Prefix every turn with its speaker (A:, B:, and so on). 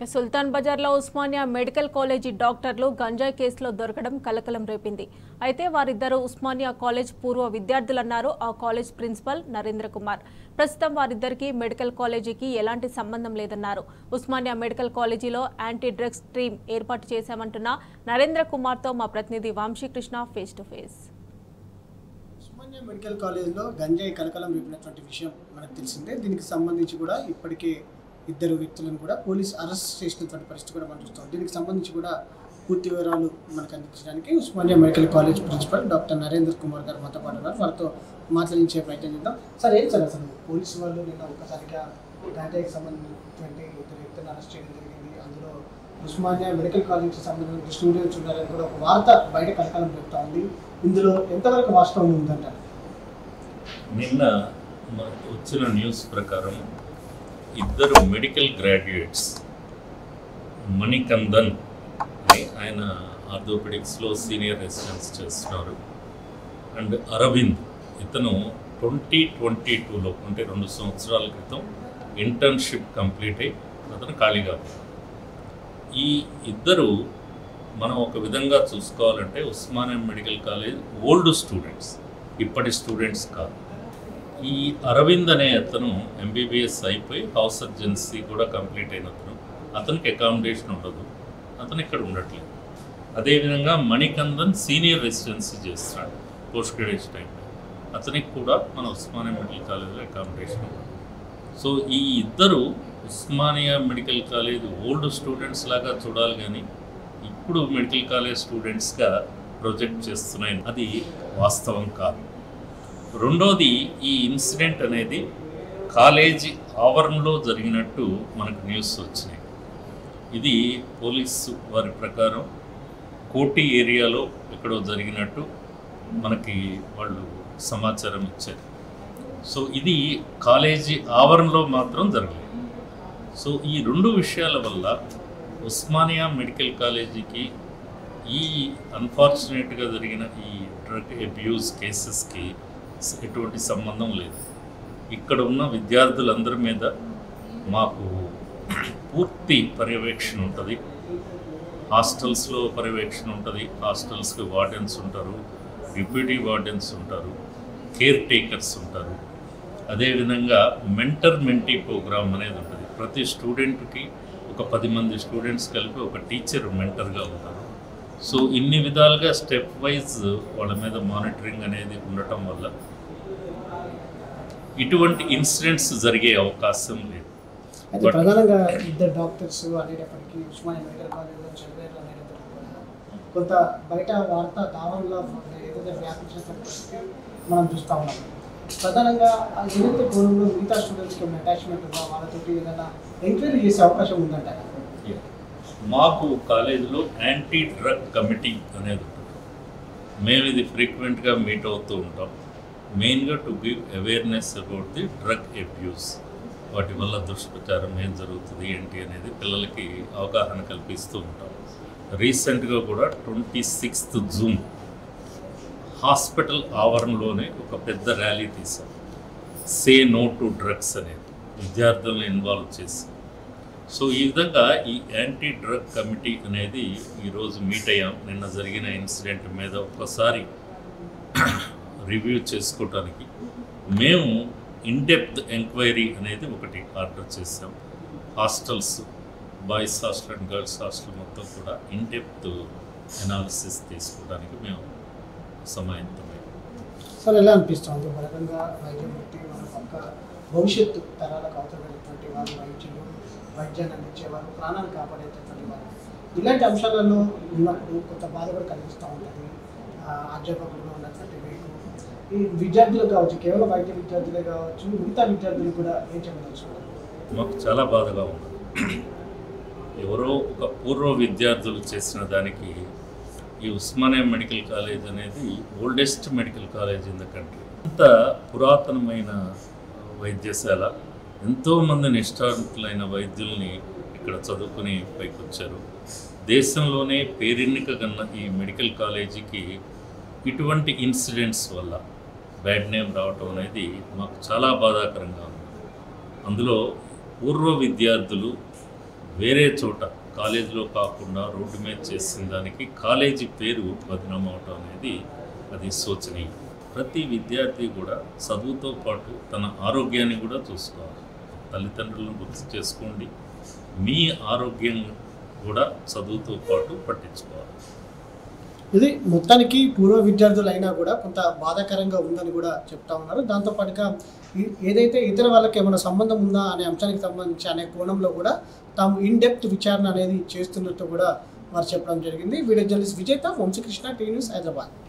A: సుల్తాన్ బజార్లో Osmania medical college డాక్టర్లు గంజాయి కేసులో దొరకడం కలకలం రేపింది అయితే వారిద్దరూ ఉస్మానియా కాలేజ్ పూర్వ విద్యార్థులన్నారు ఆ కాలేజ్ ప్రిన్సిపల్ నరేంద్ర కుమార్ ప్రస్తుతం వారిద్దరికీ మెడికల్ కాలేజీకి ఎలాంటి సంబంధం లేదన్నారు ఉస్మానియా మెడికల్ కాలేజీలో యాంటీ డ్రగ్స్ టీమ్ ఏర్పాటు చేశామంటున్న నరేంద్ర కుమార్తో మా ప్రతినిధి Vamsikrishna face to face
B: Osmania medical కాలేజ్లో గంజాయి కలకలం రేపినటువంటి విషయం మనకు తెలిసిందే దీనికి సంబంధించి కూడా ఇప్పటికే ఇద్దరు వ్యక్తులను కూడా పోలీస్ అరెస్ట్ చేసినటువంటి పరిస్థితి కూడా మనం చూస్తాం దీనికి సంబంధించి కూడా పూర్తి వివరాలు మనకు అందించడానికి Osmania medical college principal doctor Narendra Kumar garu మాతో పాటు ఉన్నారు వారితో మాట్లాడించే ప్రయత్నం చేద్దాం సార్ ఏం సార్ అసలు పోలీసు వాళ్ళు నిన్న ఒక్కసారిగా గంజాయికి సంబంధించినటువంటి ఇద్దరు వ్యక్తులను అరెస్ట్ చేయడం జరిగింది అందులో ఉస్మానియా మెడికల్ కాలేజ్కి సంబంధించిన స్టూడెంట్స్ ఉన్నారని కూడా ఒక వార్త బయట కలకాలం చెప్తా ఉంది ఇందులో ఎంతవరకు వాస్తవం ఉందంటారు
C: నిన్న మనకు వచ్చిన న్యూస్ ప్రకారం ఇద్దరు మెడికల్ గ్రాడ్యుయేట్స్ మణికందన్ అని ఆయన ఆర్థోపెడిక్స్లో సీనియర్ రెసిడెన్స్ చేస్తున్నారు అండ్ అరవింద్ ఇతను ట్వంటీ ట్వంటీ టూలో అంటే రెండు సంవత్సరాల క్రితం ఇంటర్న్షిప్ కంప్లీట్ అయ్యి అతను ఖాళీగా ఉన్నాడు. ఈ ఇద్దరు మనం ఒక విధంగా చూసుకోవాలంటే Osmania medical college old students ఇప్పటి స్టూడెంట్స్ కాదు ఈ అరవింద్ అనే అతను ఎంబీబీఎస్ అయిపోయి హౌస్ సర్జన్సీ కూడా కంప్లీట్ అయిన అతను అతనికి అకామిడేషన్ ఉండదు అతను ఇక్కడ ఉండట్లేదు అదేవిధంగా మణికందన్ సీనియర్ రెసిడెన్సీ చేస్తున్నాడు పోస్ట్ గ్రాడ్యుయేట్ టైంలో అతనికి కూడా మన ఉస్మానియా మెడికల్ కాలేజ్లో అకామిడేషన్ ఉండదు సో ఈ ఇద్దరు Osmania medical college old students లాగా చూడాలి కానీ ఇప్పుడు మెడికల్ కాలేజ్ స్టూడెంట్స్గా ప్రొజెక్ట్ చేస్తున్నాయి అది వాస్తవం కాదు రెండోది ఈ ఇన్సిడెంట్ అనేది కాలేజీ ఆవరణలో జరిగినట్టు మనకు న్యూస్ వచ్చినాయి ఇది పోలీసు వారి ప్రకారం కోటి ఏరియాలో ఎక్కడో జరిగినట్టు మనకి వాళ్ళు సమాచారం ఇచ్చారు సో ఇది కాలేజీ ఆవరణలో మాత్రం జరగలేదు సో ఈ రెండు విషయాల వల్ల ఉస్మానియా మెడికల్ కాలేజీకి ఈ అన్ఫార్చునేట్గా జరిగిన ఈ డ్రగ్ అబ్యూస్ కేసెస్కి ఎటువంటి సంబంధం లేదు ఇక్కడ ఉన్న విద్యార్థులందరి మీద మాకు పూర్తి పర్యవేక్షణ ఉంటుంది హాస్టల్స్లో పర్యవేక్షణ ఉంటుంది హాస్టల్స్కి వార్డెన్స్ ఉంటారు డిప్యూటీ వార్డెన్స్ ఉంటారు కేర్ టేకర్స్ ఉంటారు అదేవిధంగా మెంటర్ మెంటీ ప్రోగ్రామ్ అనేది ఉంటుంది ప్రతి స్టూడెంట్కి ఒక పది మంది స్టూడెంట్స్ కలిపి ఒక టీచర్ మెంటర్గా ఉంటారు సో ఇన్ని విధాలుగా స్టెప్ వైజ్ వాళ్ళ మీద మానిటరింగ్ అనేది ఉండటం వల్ల ఇటువంటి ఇన్సిడెంట్స్ జరిగే అవకాశం లేదు
B: అయితే
C: But-
B: ప్రధానంగా ఇద్దరు డాక్టర్స్ అనేటప్పటికీ ఉస్మానియా మెడికల్ కాలేజ్లో చదివారు అనేటప్పటికీ కూడా కొంత బయట వార్త దావన్లో ఏదైతే వ్యాపించినటువంటి పరిస్థితి మనం చూస్తూ ఉన్నాం ప్రధానంగా ఆ ఏదైతే కోణంలో మిగతా స్టూడెంట్స్కి ఉన్న అటాచ్మెంట్ ఉందో వాళ్ళతోటి ఏదైనా ఎంక్వైరీ చేసే అవకాశం ఉందంట
C: మాకు కాలేజీలో యాంటీ డ్రగ్ కమిటీ అనేది ఉంటుంది మేము ఇది ఫ్రీక్వెంట్గా మీట్ అవుతూ ఉంటాం మెయిన్గా to give awareness about the drug abuse వాటి వల్ల దుష్ప్రచారం ఏం జరుగుతుంది ఏంటి అనేది పిల్లలకి అవగాహన కల్పిస్తూ ఉంటాం రీసెంట్గా కూడా ట్వంటీ సిక్స్త్ జూన్ హాస్పిటల్ ఆవరణలోనే ఒక పెద్ద ర్యాలీ తీసాం సే నో టు డ్రగ్స్ అనేది విద్యార్థులను ఇన్వాల్వ్ చేసి సో ఈ విధంగా ఈ యాంటీ డ్రగ్ కమిటీ అనేది ఈరోజు మీట్ అయ్యాం నిన్న జరిగిన ఇన్సిడెంట్ మీద ఒక్కసారి రివ్యూ చేసుకోవటానికి మేము ఇన్డెప్త్ ఎంక్వైరీ అనేది ఒకటి ఆర్డర్ చేసాం hostels boys hostel and girls hostel మొత్తం కూడా ఇన్డెప్త్ ఎనాలిసిస్ తీసుకోవడానికి మేము సమాయత్తమయ్యాం
B: సార్ ఎలా అనిపిస్తుంది ఒక రకంగా వైద్యం పెట్టి మన పక్క భవిష్యత్తు తరాలకు అవతలైనటువంటి వారు వైద్యులు వైద్యాన్ని అందించేవారు ప్రాణాలు కాపాడేటటువంటి వారు ఇలాంటి అంశాలలో ఉన్నప్పుడు కొంత బాధ కూడా కలిగిస్తూ ఉంటుంది ఆ, అధ్యాపకులుగా ఉన్నటువంటి మీకు ఈ విద్యార్థులకు కావచ్చు కేవలం వైద్య విద్యార్థులే కావచ్చు మిగతా విద్యార్థులు కూడా ఏం చెప్పదలుచుకోవాలి
C: మాకు చాలా బాధగా ఉంది ఎవరో ఒక పూర్వ విద్యార్థులు చేసిన దానికి ఈ ఉస్మానియా మెడికల్ కాలేజ్ అనేది oldest medical college in the country అంత పురాతనమైన వైద్యశాల ఎంతోమంది నిష్ఠాంతులైన వైద్యుల్ని ఇక్కడ చదువుకుని పైకి వచ్చారు దేశంలోనే పేరెన్నిక కన్న ఈ మెడికల్ కాలేజీకి ఇటువంటి ఇన్సిడెంట్స్ వల్ల బ్యాడ్ నేమ్ రావటం అనేది మాకు చాలా బాధాకరంగా ఉంది అందులో పూర్వ విద్యార్థులు వేరే చోట కాలేజీలో కాకుండా రోడ్డు మీద చేసిన దానికి కాలేజీ పేరు బదనాం అవటం అనేది అది శోచనీయం ప్రతి విద్యార్థి కూడా చదువుతో పాటు తన ఆరోగ్యాన్ని కూడా చూసుకోవాలి తల్లిదండ్రులను గుర్తు చేసుకోండి మీ ఆరోగ్యం కూడా చదువుతో పాటు పట్టించుకోవాలి
B: ఇది మొత్తానికి పూర్వ విద్యార్థులు అయినా కూడా కొంత బాధాకరంగా ఉందని కూడా చెప్తా ఉన్నారు దాంతోపాటుగా ఈ- ఏదైతే ఇతర వాళ్ళకి ఏమైనా సంబంధం ఉందా అనే అంశానికి సంబంధించి అనే కోణంలో కూడా తాము ఇన్ డెప్త్ విచారణ అనేది చేస్తున్నట్టు కూడా వారు చెప్పడం జరిగింది వీడియో జర్నలిస్ట్ విజేత వంశకృష్ణ టీ న్యూస్ హైదరాబాద్